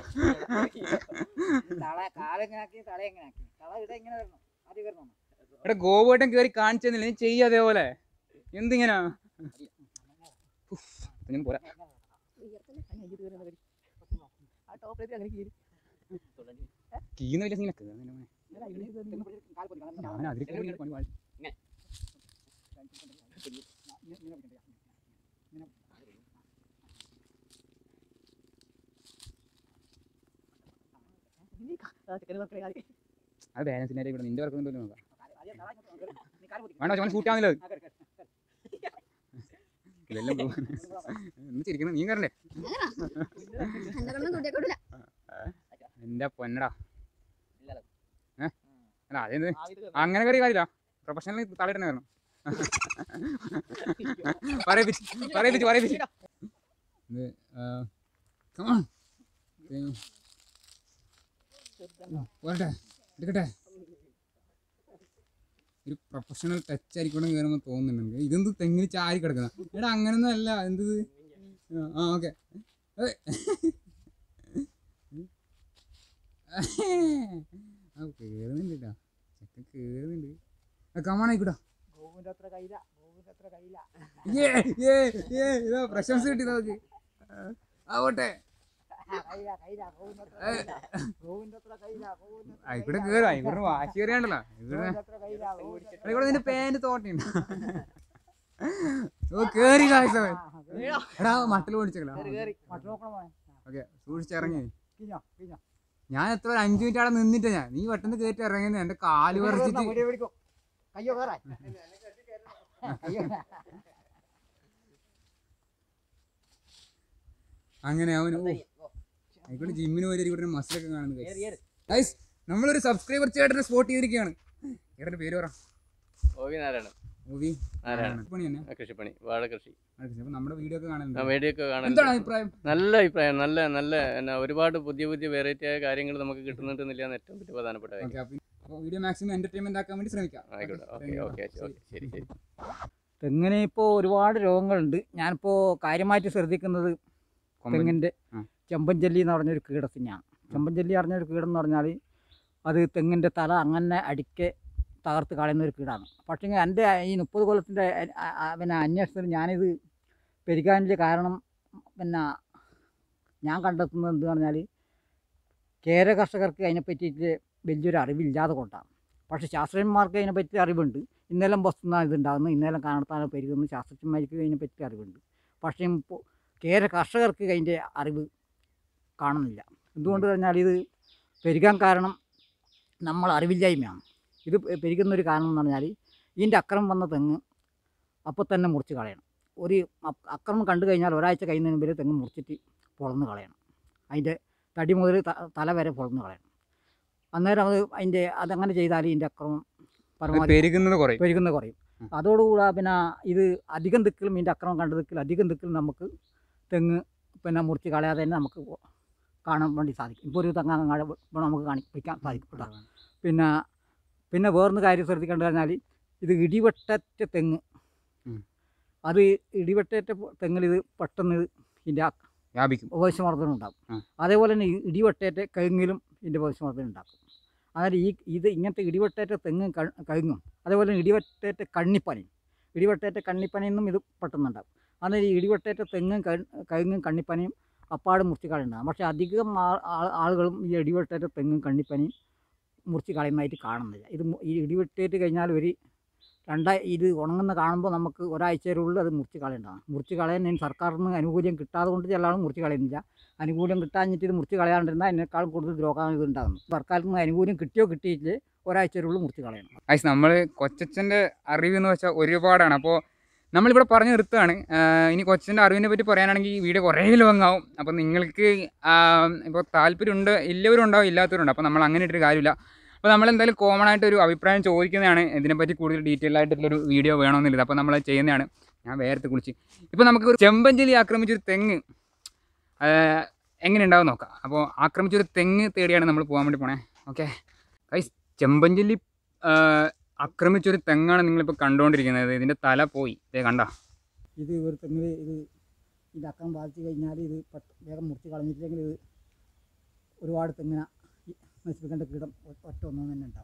തള കാലെങ്ങനെ ആക്കി തല എങ്ങനെ ആക്കി തള ഇവിടെ ഇങ്ങനെ വരണം ആദ്യം വരണം ഇവിടെ ഗോവേട്ടൻ കയറി കാണിച്ചെന്നില്ല നീ ചെയ്യ അതേപോലെ എന്തിങ്ങനാ ഉഫ്, ഇപ്പൊ ഞാൻ പോരാ ആ ടോപ്പിലേക്ക് അങ്ങനെ കീറി കീന്ന് വലിയ സീനൊക്കെ ഞാൻ അതിൽ കയറി പണി പാടി ചെക്കന് മക്കളെ കാര്യം അത് ബാലൻസിൻ്റെ ഇവിടെ നിന്റെ വർക്ക് ഉണ്ടല്ലോ നോക്കാം വേണ്ട ചോൻ ഷൂട്ടാവുന്നില്ല ഇതെല്ലാം പോകും എന്ന് ചിരിക്കുന്നു നീ കയറണ്ടേ എന്റെ കണ്ണം കുട്ടിയെക്കൊണ്ടില്ല എന്റെ പൊന്നടാ ഏ അല്ല അതെന്ത് ആവിത് അങ്ങനെ കയറി കാര്യമില്ല പ്രൊഫഷണൽ തലയിടണ വരണം പറയിപ്പിച്ച് പറയിപ്പിച്ച് പറയിപ്പിച്ച് ഇത് കമാൺ പോരട്ടെ എടുക്കട്ടെ ഒരു പ്രൊഫഷണൽ ടച്ച് ആയിരിക്കണം കയറുമ്പോൾ തോന്നുന്നുണ്ട് എനിക്ക്. ഇതെന്ത് തെങ്ങിന് ചാരി കിടക്കുന്ന എടാ അങ്ങനൊന്നും അല്ല എന്ത് ഇത്? ആ ഓക്കെ ആ കേറുന്നുണ്ട് കേട്ടോ ചെക്കൻ കേറുന്നുണ്ട് ആ കമാണായിക്കൂടാ ഗോവിന്റെ അത്ര കയ്യില ഗോവിന്റെ അത്ര കയ്യില ഏ ഏ ഏ ഇതാ പ്രശംസ കിട്ടി നമുക്ക് ആവട്ടെ കയ്യില കയ്യില ഗോവിന്റെ അത്ര കയ്യില ഗോവിന്റെ അത്ര കയ്യില ഗോവിന്റെ അത്ര ആയിക്കൂടെ കേറാ ഇവിടെ വാശി കയറിയാണ്ടല്ലോ ഇവിടെ ഗോവിന്റെ അത്ര കയ്യില ഗോവിന്റെ അത്ര ഇവിടെ നിന്റെ പാന്റ് തോട്ടുണ്ട് ഓ കേറി കാഴ്ചവൻ എടാ മട്ടൽ ഓടിച്ചേക്കല മറ്റു നോക്കണം മോനെ ഓക്കെ സൂക്ഷിച്ചിറങ്ങി പിഞ്ഞോ പിഞ്ഞോ ഞാൻ എത്ര ഒരു അഞ്ചു മിനിറ്റ് അവിടെ നിന്നിട്ടാ ഞാൻ നീ പെട്ടെന്ന് കയറ്റി ഇറങ്ങുന്ന എന്റെ കാല് പറിച്ചിട്ട് വീഡിയോ പിടിക്കോ കയ്യോ കേറാ കയ്യോ അങ്ങനെ അവൻ ആയിക്കോട്ടെ ജിമ്മിന് പോയി ഇവിടെ മസിലൊക്കെ കാണുന്നു ഗൈസ് നമ്മളൊരു സബ്സ്ക്രൈബർ ചേട്ടനെ സ്പോട്ട് ചെയ്തിരിക്കുകയാണ് ചേട്ടന്റെ പേര് പറ ഓവി നാരായണൻ മൂവി നാരായണൻ പണി തന്നെ ആ, കൃഷിപ്പണി വാഴ കൃഷി അപ്പൊ നമ്മുടെ വീഡിയോ ഒക്കെ ആ കാണുന്നുണ്ട് വേടിയൊക്കെ കാണാൻ എന്താണ് അഭിപ്രായം നല്ല അഭിപ്രായം നല്ല നല്ല എന്നാ ഒരുപാട് പുതിയ പുതിയ വെറൈറ്റി ആയ കാര്യങ്ങൾ നമുക്ക് കിട്ടുന്നുണ്ടെന്നില്ല ഏറ്റവും വലിയ പ്രധാനപ്പെട്ട കാര്യം ഓക്കെ അപ്പോൾ വീഡിയോ മാക്സിമം എന്റർടൈൻമെന്റ് ആക്കാൻ വേണ്ടി ശ്രമിക്കാം ആയിക്കോട്ടെ ഓക്കെ ഓക്കെ ഓക്കെ ശരി ശരി തെങ്ങിന് ഇപ്പോൾ ഒരുപാട് രോഗങ്ങളുണ്ട് ഞാനിപ്പോൾ കാര്യമായിട്ട് ശ്രദ്ധിക്കുന്നത് തെങ്ങിൻ്റെ ആ. ചെമ്പൻചല്ലി എന്ന് പറഞ്ഞൊരു കീടത്തിനെയാണ് ചെമ്പൻചല്ലി പറഞ്ഞൊരു കീടം എന്ന് പറഞ്ഞാൽ അത് തെങ്ങിൻ്റെ തല അങ്ങനെ അടിക്കെ തകർത്ത് കളയുന്ന ഒരു കീടാണ് പക്ഷേ എൻ്റെ ഈ മുപ്പത് കൊല്ലത്തിൻ്റെ അ- അ- പിന്നെ അന്വേഷണത്തിൽ ഞാനിത് പെരുകാനുള്ള കാരണം പിന്നെ ഞാൻ കണ്ടെത്തുന്നത് എന്ത് പറഞ്ഞാൽ കേര കർഷകർക്ക് അതിനെപ്പറ്റിയിട്ട് വലിയൊരു അറിവില്ലാതെ കൊണ്ടാണ് പക്ഷേ ശാസ്ത്രജ്ഞന്മാർക്ക് അതിനെപ്പറ്റി അറിവുണ്ട് ഇന്നലെല്ലാം വസ്തുന്ന ഇതുണ്ടാകുന്നു ഇന്നലെല്ലാം കാണത്താനോ പെരുകുന്നു ശാസ്ത്രജ്ഞന്മാർക്ക് അതിനെപ്പറ്റി അറിവുണ്ട് പക്ഷേ ഇപ്പോൾ കേര കർഷകർക്ക് അതിൻ്റെ അറിവ് കാണുന്നില്ല എന്തുകൊണ്ട് പറഞ്ഞാൽ ഇത് പെരുകാൻ കാരണം നമ്മൾ അറിവില്ലായ്മയാണ് ഇത് പെ- പെരുകുന്നൊരു കാരണം എന്ന് പറഞ്ഞാൽ ഇതിൻ്റെ അക്രമം വന്ന തെങ്ങ് അപ്പോൾ തന്നെ മുറിച്ച് കളയണം ഒരു അ- അക്രമം കണ്ടു കഴിഞ്ഞാൽ ഒരാഴ്ച കഴിയുന്നതിന് മുമ്പിൽ തെങ്ങ് മുറിച്ചിട്ട് പൊളന്ന് കളയണം അതിൻ്റെ തടി മുതൽ ത- തല വരെ പൊളന്ന് കളയണം അന്നേരം അത് അതിൻ്റെ അതങ്ങനെ ചെയ്താൽ ഇതിൻ്റെ അക്രമം പരമാവധി പെരുകുന്നത് കുറയും പെരുകുന്ന കുറയും ഉം. അതോടുകൂടെ പിന്നെ ഇത് അധികം ദിക്കിലും ഇതിൻ്റെ അക്രമം കണ്ട ദിക്കിൽ അധികം ദിക്കിലും നമുക്ക് തെങ്ങ് പിന്നെ മുറിച്ച് കളയാതെ തന്നെ നമുക്ക് കാണാൻ വേണ്ടി സാധിക്കും ഇപ്പോൾ ഒരു തെങ്ങ് അങ്ങാട് ഇപ്പോൾ നമുക്ക് കാണിക്കാൻ സാധിക്കും കേട്ടോ പിന്നെ പിന്നെ വേറൊന്ന് കാര്യം ശ്രദ്ധിക്കേണ്ടത് പറഞ്ഞാൽ ഇത് ഇടിവെട്ടറ്റ തെങ്ങ് ഉം. അത് ഇടിവെട്ടേറ്റ തെങ്ങിൽ ഇത് പെട്ടെന്ന് ഇത് ഇതിൻ്റെ വ്യാപിക്കും ഉപവശ്യമർദ്ദനം ഉണ്ടാകും ആ. അതേപോലെ തന്നെ ഈ ഇടിവെട്ടേറ്റ കഴുങ്ങിലും ഇതിൻ്റെ ഉപവശ്യമർദ്ദനം ഉണ്ടാക്കും അതായത് ഈ ഇത് ഇങ്ങനത്തെ ഇടിവെട്ടേറ്റ തെങ്ങ് ക- കഴുങ്ങും അതേപോലെ തന്നെ ഇടിവെട്ടേറ്റ കണ്ണിപ്പനി ഇടിവെട്ടേറ്റ കണ്ണിപ്പനിന്നും ഇത് പെട്ടെന്നുണ്ടാകും അന്നേരം ഈ ഇടിവെട്ടേറ്റ തെങ്ങും ക- കഴുങ്ങും കണ്ണിപ്പനിയും അപ്പാട് മുറിച്ച് കളയുന്നതാണ് പക്ഷേ അധികം ആ- ആ- ആളുകളും ഈ ഇടിവെട്ടേറ്റ തെങ്ങും കണ്ണിപ്പനിയും മുറിച്ച് കളയുന്നതായിട്ട് കാണുന്നില്ല ഇത് മു- ഈ ഇടിവെട്ടേറ്റ് കഴിഞ്ഞാൽ ഒരു രണ്ടാ ഇത് ഉണങ്ങുന്ന കാണുമ്പോൾ നമുക്ക് ഒരാഴ്ചയിലുള്ളിൽ അത് മുറിച്ച് കളയേണ്ടതാണ് മുറിച്ച് കളയാൻ സർക്കാരിൽ നിന്ന് ആനുകൂല്യം കിട്ടാതെ കൊണ്ട് ചില ആളും മുറിച്ച് കളയുന്നില്ല ആനുകൂല്യം കിട്ടാഞ്ഞിട്ട് ഇത് മുറിച്ച് കളയാണ്ടിരുന്നാൽ അതിനേക്കാളും കൂടുതൽ രോഗം ഇത് ഉണ്ടാകുന്നു സർക്കാരിൽ നിന്ന് ആനുകൂല്യം കിട്ടിയോ കിട്ടിയില്ലേ ഒരാഴ്ചയിലുള്ളിൽ മുറിച്ച് കളയണം ഐസ് നമ്മൾ കൊച്ചച്ഛൻ്റെ അറിവ് എന്ന് വെച്ചാൽ ഒരുപാടാണ് അപ്പോൾ നമ്മളിവിടെ പറഞ്ഞു നിർത്തുകയാണ് ആഹ് ഇനി കൊച്ചച്ഛൻ്റെ അറിവിനെ പറ്റി പറയാനാണെങ്കിൽ ഈ വീഡിയോ കുറേ ലോങ്ങാവും അപ്പോൾ നിങ്ങൾക്ക് ഇപ്പോൾ താല്പര്യമുണ്ട് ഇല്ലവരും ഉണ്ടാവും ഇല്ലാത്തവരുണ്ട് അപ്പോൾ നമ്മൾ അങ്ങനെ ഇട്ടൊരു കാര്യമില്ല അപ്പോൾ നമ്മൾ എന്തായാലും കോമൺ ആയിട്ട് ഒരു അഭിപ്രായം ചോദിക്കുന്നതാണ് ഇതിനെപ്പറ്റി കൂടുതൽ ഡീറ്റെയിൽ ആയിട്ടുള്ളൊരു വീഡിയോ വേണമെന്നില്ല അപ്പോൾ നമ്മൾ ചെയ്യുന്നതാണ് ഞാൻ വേറെ കുളിച്ച് ഇപ്പോൾ നമുക്ക് ഒരു ചെമ്പഞ്ചലി ആക്രമിച്ചൊരു തെങ്ങ് ആഹ് എങ്ങനെ ഉണ്ടാവും നോക്കാം അപ്പോൾ ആക്രമിച്ചൊരു തെങ്ങ് തേടിയാണ് നമ്മൾ പോകാൻ വേണ്ടി പോണേ ഓക്കെ കൈസ് ചെമ്പഞ്ചല്ലി ആ, ആക്രമിച്ചൊരു തെങ്ങാണ് നിങ്ങളിപ്പോൾ കണ്ടുകൊണ്ടിരിക്കുന്നത് ഇതിൻ്റെ തല പോയി ഇതേ കണ്ട ഇത് ഒരു തെങ്ങിൽ ഇത് ഇത് അക്കം ബാധിച്ചു കഴിഞ്ഞാൽ ഇത് പെട്ട- വേഗം മുറിച്ച് കളഞ്ഞിട്ടില്ലെങ്കിൽ ഇത് ഒരുപാട് തെങ്ങിന ഈ നശിപ്പിക്കേണ്ട കീടം ഒ- ഒറ്റ ഒന്നും തന്നെ ഉണ്ടാവും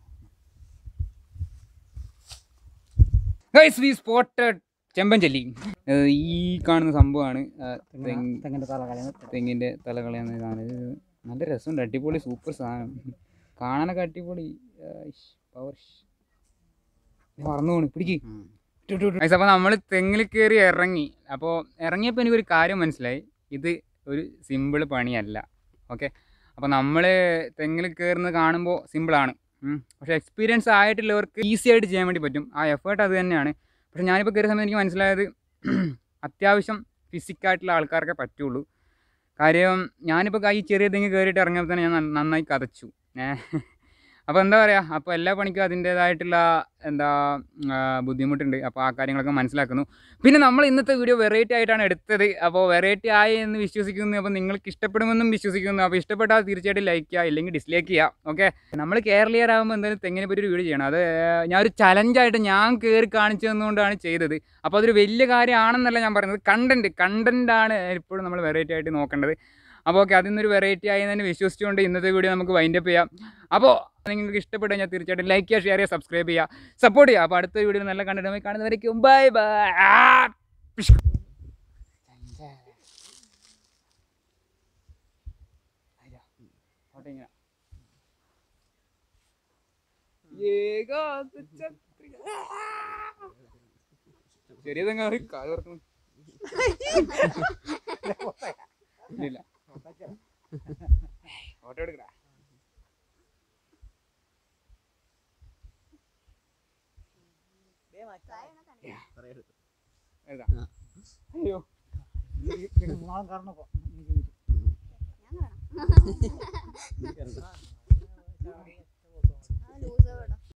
ഗൈസ് വി സ്പോട്ടഡ് ചെമ്പഞ്ചല്ലി ഏഹ് ഈ കാണുന്ന സംഭവമാണ് ആ, തെങ്ങിന തെങ്ങ് തെങ്ങിൻ്റെ തല കളയുന്നത് തെങ്ങിൻ്റെ തല കളയുന്ന ഇതാണ് ഇത് നല്ല രസമുണ്ട് അടിപൊളി സൂപ്പർ സാധനം കാണാനൊക്കെ അടിപൊളി പവർ മറന്നു പോണ് പിടിക്ക് അപ്പോൾ നമ്മൾ തെങ്ങിൽ കയറി ഇറങ്ങി അപ്പോൾ ഇറങ്ങിയപ്പോൾ എനിക്കൊരു കാര്യം മനസ്സിലായി ഇത് ഒരു സിമ്പിൾ പണിയല്ല ഓക്കെ അപ്പോൾ നമ്മൾ തെങ്ങിൽ കയറുന്നത് കാണുമ്പോൾ സിമ്പിളാണ് പക്ഷേ എക്സ്പീരിയൻസ് ആയിട്ടുള്ളവർക്ക് ഈസി ആയിട്ട് ചെയ്യാൻ വേണ്ടി പറ്റും ആ എഫേർട്ട് അത് തന്നെയാണ് പക്ഷേ ഞാനിപ്പോൾ കയറിയ സമയത്ത് എനിക്ക് മനസ്സിലായത് അത്യാവശ്യം ഫിസിക്കായിട്ടുള്ള ആൾക്കാർക്കേ പറ്റുള്ളൂ കാര്യം ഞാനിപ്പോൾ ഈ ചെറിയ തെങ്ങ് കയറിയിട്ട് ഇറങ്ങിയപ്പോൾ തന്നെ ഞാൻ നന്ന- നന്നായി കതച്ചു ഏഹ് അപ്പോൾ എന്താ പറയുക അപ്പോൾ എല്ലാ പണിക്കും അതിൻ്റേതായിട്ടുള്ള എന്താ ആ, ബുദ്ധിമുട്ടുണ്ട് അപ്പോൾ ആ കാര്യങ്ങളൊക്കെ മനസ്സിലാക്കുന്നു പിന്നെ നമ്മൾ ഇന്നത്തെ വീഡിയോ വെറൈറ്റി ആയിട്ടാണ് എടുത്തത് അപ്പോൾ വെറൈറ്റി ആയി എന്ന് വിശ്വസിക്കുന്നു അപ്പോൾ നിങ്ങൾക്ക് ഇഷ്ടപ്പെടുമെന്നും വിശ്വസിക്കുന്നു അപ്പോൾ ഇഷ്ടപ്പെട്ടാൽ തീർച്ചയായിട്ടും ലൈക്ക് ചെയ്യുക ഇല്ലെങ്കിൽ ഡിസ്ലൈക്ക് ചെയ്യുക ഓക്കെ നമ്മൾ കേരളീയരാകുമ്പോൾ എന്തായാലും തെങ്ങിനെ പറ്റി ഒരു വീഡിയോ ചെയ്യണം അത് ഞാൻ ഒരു ചലഞ്ചായിട്ട് ഞാൻ കയറി കാണിച്ചു തന്നുകൊണ്ടാണ് ചെയ്തത് അപ്പോൾ അതൊരു വലിയ കാര്യമാണെന്നല്ല ഞാൻ പറയുന്നത് കണ്ടൻറ്റ് കണ്ടൻറ്റാണ് എപ്പോഴും നമ്മൾ വെറൈറ്റി ആയിട്ട് നോക്കേണ്ടത് അപ്പോൾ ഓക്കെ അതിൽ നിന്നൊരു വെറൈറ്റി ആയി എന്ന് തന്നെ വിശ്വസിച്ചുകൊണ്ട് ഇന്നത്തെ വീഡിയോ നമുക്ക് വൈൻഡപ്പ് ചെയ്യാം അപ്പോൾ നിങ്ങൾക്ക് ഇഷ്ടപ്പെട്ടു കഴിഞ്ഞാൽ തീർച്ചയായിട്ടും ലൈക്ക് ചെയ്യുക ഷെയർ ചെയ്യുക സബ്സ്ക്രൈബ് ചെയ്യുക സപ്പോർട്ട് ചെയ്യുക അപ്പോൾ അടുത്ത വീഡിയോ നല്ല കണ്ടിട്ട് കാണുന്നവരേക്കും ബൈ ബൈ ചെറിയ തെങ്ങ കാല് തുറക്കുന്നു ഇല്ല ഫോട്ടോ എടുക്കടാ എഴുതാം അയ്യോ മൂന്നാളും കാരണം ഞാൻ കാണാം